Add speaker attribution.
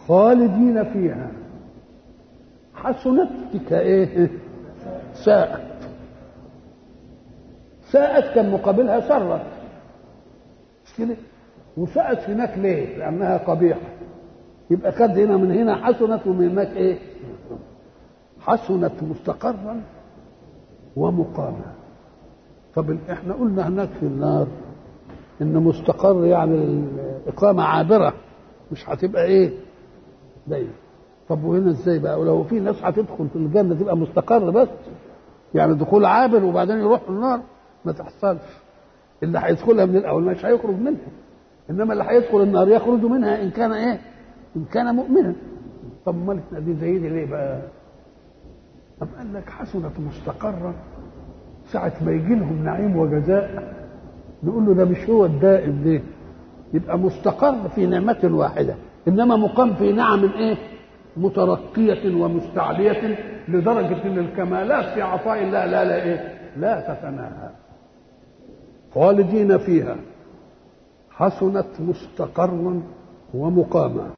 Speaker 1: خالدين فيها حسنت كايه ساءت ساءت كان مقابلها سرت مش كده وساءت هناك ليه لانها قبيحه يبقى كانت هنا من هنا حسنت ومن هناك ايه حسنت مستقرا ومقاما طب احنا قلنا هناك في النار ان مستقر يعني الاقامه عابره مش هتبقى ايه دايما طب وهنا ازاي بقى ولو في ناس هتدخل في الجنه تبقى مستقر بس يعني دخول عابر وبعدين يروح النار ما تحصلش اللي هيدخلها من الاول مش هيخرج منها انما اللي هيدخل النار يخرج منها ان كان ايه ان كان مؤمنا طب امال احنا دي زي دي ليه بقى طب قال لك حسنت مستقرا ساعة ما يجي لهم نعيم وجزاء نقول له ده مش هو الدائم ليه يبقى مستقر في نعمة واحدة إنما مقام في نعم إيه مترقية ومستعلية لدرجة أن الكمالات في عطاء الله لا لا إيه لا تتناهى خالدين فيها حسنت مستقرا ومقاما